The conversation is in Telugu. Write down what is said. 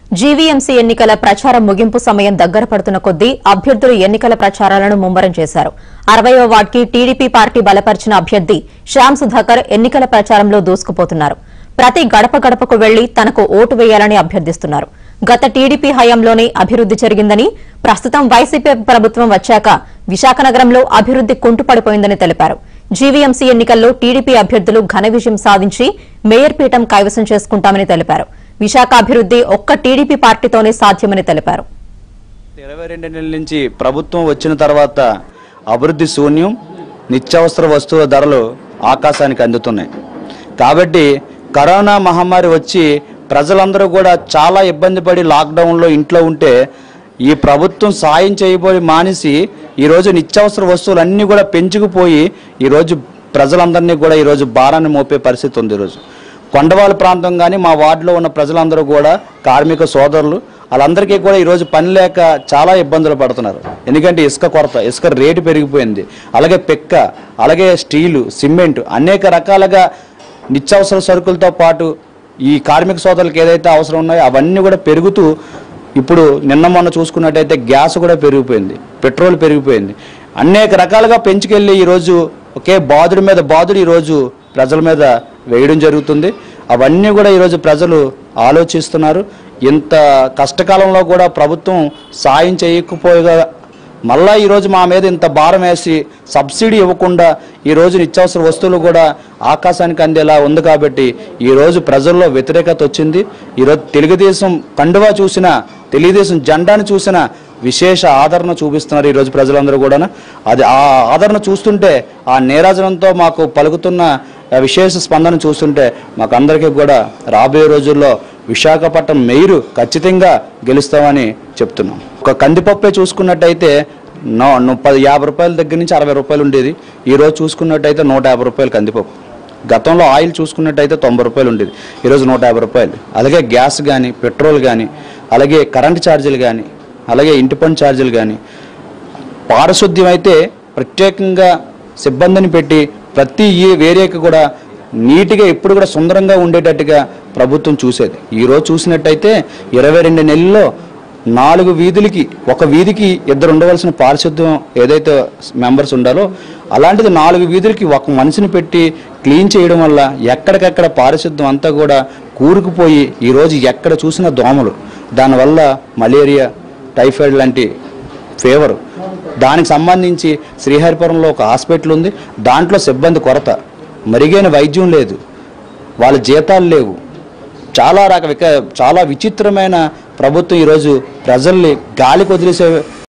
జీవీఎంసీ ఎన్నికల ప్రచారం ముగింపు సమయం దగ్గర పడుతున్న కొద్దీ అభ్యర్థులు ఎన్నికల ప్రచారాలను ముమ్మరం చేశారు అరవయవ వార్డుకి టీడీపీ పార్టీ బలపరిచిన అభ్యర్థి శ్యామ్ సుధాకర్ ఎన్నికల ప్రచారంలో దూసుకుపోతున్నారు ప్రతి గడప గడపకు వెళ్లి తనకు ఓటు వేయాలని అభ్యర్థిస్తున్నారు గత టీడీపీ హయాంలోనే అభివృద్ది జరిగిందని ప్రస్తుతం వైసీపీ ప్రభుత్వం వచ్చాక విశాఖ నగరంలో అభివృద్ది కుంటుపడిపోయిందని తెలిపారు జీవీఎంసీ ఎన్నికల్లో టీడీపీ అభ్యర్థులు ఘన విజయం సాధించి మేయర్ పీఠం కైవసం చేసుకుంటామని తెలిపారు విశాఖ అభివృద్ది ఒక్క టీడీపీ పార్టీతోనే సాధ్యమని తెలిపారు ఇరవై రెండు నెలల నుంచి ప్రభుత్వం వచ్చిన తర్వాత అభివృద్ధి శూన్యం నిత్యావసర వస్తువుల ధరలు ఆకాశానికి అందుతున్నాయి కాబట్టి కరోనా మహమ్మారి వచ్చి ప్రజలందరూ కూడా చాలా ఇబ్బంది పడి లాక్డౌన్లో ఇంట్లో ఉంటే ఈ ప్రభుత్వం సాయం చేయబోయి మానేసి ఈరోజు నిత్యావసర వస్తువులు అన్నీ కూడా పెంచుకుపోయి ఈరోజు ప్రజలందరినీ కూడా ఈరోజు భారాన్ని మోపే పరిస్థితి ఉంది ఈరోజు కొండవాళ్ళ ప్రాంతం కానీ మా వార్డులో ఉన్న ప్రజలందరూ కూడా కార్మిక సోదరులు వాళ్ళందరికీ కూడా ఈరోజు పని లేక చాలా ఇబ్బందులు పడుతున్నారు ఎందుకంటే ఇసుక కొరత ఇసుక రేటు పెరిగిపోయింది అలాగే పెక్క అలాగే స్టీలు సిమెంట్ అనేక రకాలుగా నిత్యావసర సరుకులతో పాటు ఈ కార్మిక సోదరులకు ఏదైతే అవసరం ఉన్నాయో అవన్నీ కూడా పెరుగుతూ ఇప్పుడు నిన్న మొన్న చూసుకున్నట్టయితే గ్యాస్ కూడా పెరిగిపోయింది పెట్రోల్ పెరిగిపోయింది అనేక రకాలుగా పెంచుకెళ్ళి ఈరోజు ఒకే బాధుడి మీద బాధుడు ఈరోజు ప్రజల మీద వేయడం జరుగుతుంది అవన్నీ కూడా ఈరోజు ప్రజలు ఆలోచిస్తున్నారు ఇంత కష్టకాలంలో కూడా ప్రభుత్వం సాయం చేయకపోగా మళ్ళా ఈరోజు మా మీద ఇంత భారం వేసి సబ్సిడీ ఇవ్వకుండా ఈరోజు నిత్యావసర వస్తువులు కూడా ఆకాశానికి అందేలా ఉంది కాబట్టి ఈరోజు ప్రజల్లో వ్యతిరేకత వచ్చింది ఈరోజు తెలుగుదేశం కండువా చూసినా తెలుగుదేశం జెండాను చూసినా విశేష ఆదరణ చూపిస్తున్నారు ఈరోజు ప్రజలందరూ కూడా అది ఆ ఆదరణ చూస్తుంటే ఆ నీరాజనంతో మాకు పలుకుతున్న ఆ విశేష స్పందన చూస్తుంటే మాకు అందరికీ కూడా రాబోయే రోజుల్లో విశాఖపట్నం మెయిరు ఖచ్చితంగా గెలుస్తామని చెప్తున్నాం ఒక కందిపప్పే చూసుకున్నట్టయితే నో ముప్పై యాభై రూపాయల దగ్గర నుంచి అరవై రూపాయలు ఉండేది ఈరోజు చూసుకున్నట్టయితే నూట యాభై రూపాయలు కందిపప్పు గతంలో ఆయిల్ చూసుకున్నట్టయితే తొంభై రూపాయలు ఉండేది ఈరోజు నూట యాభై రూపాయలు అలాగే గ్యాస్ కానీ పెట్రోల్ కానీ అలాగే కరెంట్ ఛార్జీలు కానీ అలాగే ఇంటి పన్ను ఛార్జీలు కానీ పారిశుద్ధ్యం అయితే ప్రత్యేకంగా సిబ్బందిని పెట్టి ప్రతి ఈ ఏరియాకి కూడా నీట్గా ఎప్పుడు కూడా సుందరంగా ఉండేటట్టుగా ప్రభుత్వం చూసేది ఈరోజు చూసినట్టయితే ఇరవై రెండు నెలల్లో నాలుగు వీధులకి ఒక వీధికి ఇద్దరు ఉండవలసిన పారిశుద్ధ్యం ఏదైతే మెంబర్స్ ఉండాలో అలాంటిది నాలుగు వీధులకి ఒక మనిషిని పెట్టి క్లీన్ చేయడం వల్ల ఎక్కడికక్కడ పారిశుద్ధ్యం అంతా కూడా కూరుకుపోయి ఈరోజు ఎక్కడ చూసినా దోమలు దానివల్ల మలేరియా టైఫాయిడ్ లాంటి ఫీవర్ దానికి సంబంధించి శ్రీహరిపురంలో ఒక హాస్పిటల్ ఉంది దాంట్లో సిబ్బంది కొరత మరిగైన వైద్యం లేదు వాళ్ళ జీతాలు లేవు చాలా రక విక- చాలా విచిత్రమైన ప్రభుత్వం ఈరోజు ప్రజల్ని గాలికి వదిలేసే